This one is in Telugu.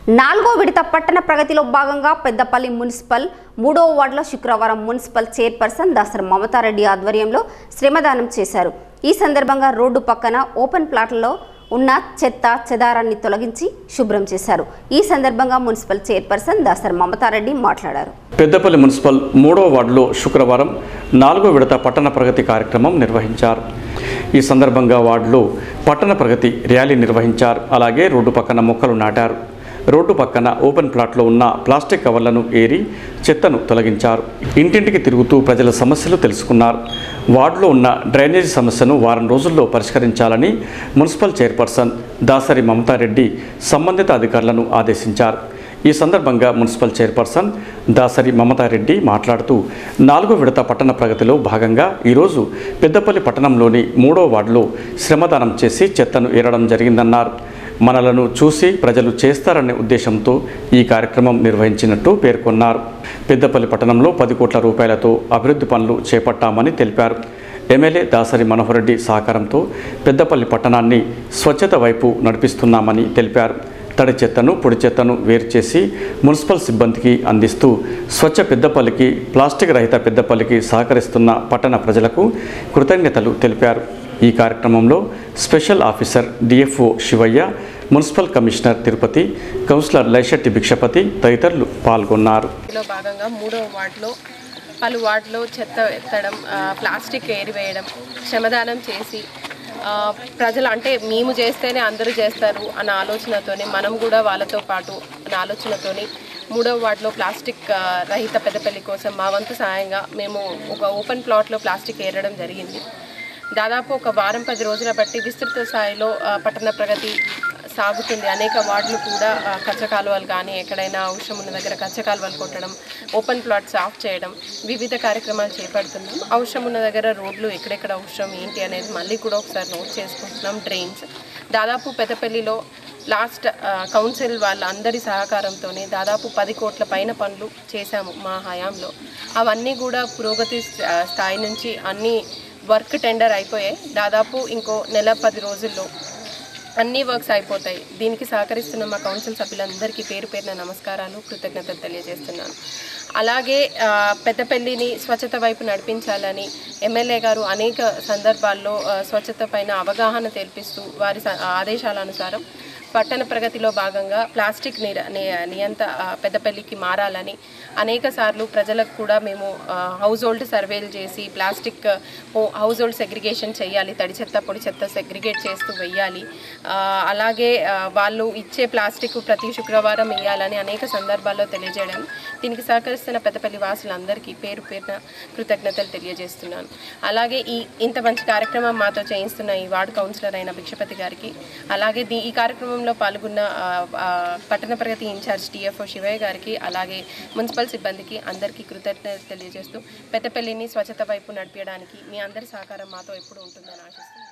నాలుగో విడత పట్టణ ప్రగతిలో భాగంగా పెద్దపల్లి మున్సిపల్ మూడో వార్డులో శుక్రవారం మున్సిపల్ చైర్పర్సన్ దాసరి మమతారెడ్డి ఆధ్వర్యంలో శ్రమదానం చేశారు ఈ సందర్భంగా రోడ్డు పక్కన ఓపెన్ ప్లాట్లలో ఉన్న చెత్త చెదారాన్ని తొలగించి శుభ్రం చేశారు ఈ సందర్భంగా మున్సిపల్ చైర్పర్సన్ దాసరి మమతారెడ్డి మాట్లాడారు పెద్దపల్లి మున్సిపల్ మూడో వార్డులో శుక్రవారం నాలుగో విడత పట్టణ ప్రగతి కార్యక్రమం నిర్వహించారు ఈ సందర్భంగా వార్డులో పట్టణ ప్రగతి ర్యాలీ నిర్వహించారు అలాగే రోడ్డు పక్కన మొక్కలు నాటారు రోడ్డు పక్కన ఓపెన్ ప్లాట్లో ఉన్న ప్లాస్టిక్ కవర్లను ఏరి చెత్తను తొలగించారు ఇంటింటికి తిరుగుతూ ప్రజల సమస్యలు తెలుసుకున్నారు వార్డులో ఉన్న డ్రైనేజీ సమస్యను వారం రోజుల్లో పరిష్కరించాలని మున్సిపల్ చైర్పర్సన్ దాసరి మమతారెడ్డి సంబంధిత అధికారులను ఆదేశించారు ఈ సందర్భంగా మున్సిపల్ చైర్పర్సన్ దాసరి మమతారెడ్డి మాట్లాడుతూ నాలుగో విడత పట్టణ ప్రగతిలో భాగంగా ఈరోజు పెద్దపల్లి పట్టణంలోని మూడో వార్డులో శ్రమదానం చేసి చెత్తను ఏరడం జరిగిందన్నారు మనలను చూసి ప్రజలు చేస్తారనే ఉద్దేశంతో ఈ కార్యక్రమం నిర్వహించినట్టు పేర్కొన్నారు పెద్దపల్లి పట్టణంలో పది కోట్ల రూపాయలతో అభివృద్ధి పనులు చేపట్టామని తెలిపారు ఎమ్మెల్యే దాసరి మనోహర్ రెడ్డి సహకారంతో పెద్దపల్లి పట్టణాన్ని స్వచ్ఛత వైపు నడిపిస్తున్నామని తెలిపారు తడి చెత్తను పొడి చెత్తను వేరు చేసి మున్సిపల్ సిబ్బందికి అందిస్తూ స్వచ్ఛ పెద్దపల్లికి ప్లాస్టిక్ రహిత పెద్దపల్లికి సహకరిస్తున్న పట్టణ ప్రజలకు కృతజ్ఞతలు తెలిపారు ఈ కార్యక్రమంలో special officer DFO Shivayya municipal commissioner Tirupati councillor Laishetti Bhikshapathi తదితరులు పాల్గొన్నారు లో భాగంగా మూడవ వార్డులో పలు వార్డులో చెత్త ఎత్తడం ఆ, ప్లాస్టిక్ ఏరివేయడం శ్రమదానం చేసి ఆ, ప్రజలు అంటే మేము చేస్తేనే అందరూ చేస్తారు అన్న ఆలోచనతోని మనం కూడా వాళ్ళతో పాటు అన్న ఆలోచనతోని మూడవ వార్డులో ప్లాస్టిక్ ఆ, రహిత పెద్దపల్లి కోసం మా వంతు సాయంగా మేము ఒక ఓపెన్ ప్లాట్లో ప్లాస్టిక్ ఏరడం జరిగింది దాదాపు ఒక వారం పది రోజుల బట్టి విస్తృత స్థాయిలో ఆ, పట్టణ ప్రగతి సాగుతుంది అనేక వార్డులు కూడా ఆ, కచ్చ కాలువలు కానీ ఎక్కడైనా అవసరం ఉన్న దగ్గర కచ్చ కాలువలు కొట్టడం ఓపెన్ ప్లాట్స్ ఆఫ్ చేయడం వివిధ కార్యక్రమాలు చేపడుతున్నాం అవసరం ఉన్న దగ్గర రోడ్లు ఎక్కడెక్కడ అవసరం ఏంటి అనేది మళ్ళీ కూడా ఒకసారి నోట్ చేసుకుంటున్నాం డ్రైన్స్ దాదాపు పెద్దపల్లిలో లాస్ట్ ఆ, కౌన్సిల్ వాళ్ళందరి సహకారంతోనే దాదాపు పది కోట్ల పైన పనులు చేశాము మా హయాంలో అవన్నీ కూడా పురోగతి స్థా- స్థాయి నుంచి అన్ని వర్క్ టెండర్ అయిపోయాయి దాదాపు ఇంకో నెల పది రోజుల్లో అన్ని వర్క్స్ అయిపోతాయి దీనికి సహకరిస్తున్న మా కౌన్సిల్ సభ్యులందరికీ పేరు పేరున నమస్కారాలు కృతజ్ఞతలు తెలియజేస్తున్నాను అలాగే ఆ, పెద్దపల్లిని స్వచ్ఛత వైపు నడిపించాలని ఎమ్మెల్యే గారు అనేక సందర్భాల్లో ఆ, స్వచ్ఛత పైన అవగాహన తెల్పిస్తూ వారి స- ఆదేశాల అనుసారం పట్టణ ప్రగతిలో భాగంగా ప్లాస్టిక్ నిర ని- నియంత ఆ, పెద్దపల్లికి మారాలని అనేక సార్లు ప్రజలకు కూడా మేము హౌస్ హోల్డ్ సర్వేలు చేసి ప్లాస్టిక్ హౌస్ హోల్డ్ సెగ్రిగేషన్ చేయాలి తడి చెత్త పొడి చెత్త సెగ్రిగేట్ చేస్తూ వెయ్యాలి ఆ, అలాగే ఆ, వాళ్ళు ఇచ్చే ప్లాస్టిక్ ప్రతి శుక్రవారం వేయాలని అనేక సందర్భాల్లో తెలియజేయడం దీనికి సహకరిస్తున్న పెద్దపల్లి వాసులందరికీ పేరు పేరున కృతజ్ఞతలు తెలియజేస్తున్నాను అలాగే ఈ ఇంత మంచి కార్యక్రమం మాతో చేయిస్తున్న ఈ వార్డు కౌన్సిలర్ అయిన భిక్షపతి గారికి అలాగే దీ ఈ కార్యక్రమంలో పాల్గొన్న ఆ, ఆ, పట్టణ ప్రగతి ఇన్ఛార్జ్ టీఎఫ్ఓ శివయ్య గారికి అలాగే మున్సిపల్ సిబ్బందికి అందరికీ కృతజ్ఞతలు తెలియజేస్తూ పెద్దపల్లిని స్వచ్ఛత వైపు నడిపించడానికి మీ అందరి సహకారం మాతో ఎప్పుడు ఉంటుందని ఆశిస్తున్నాను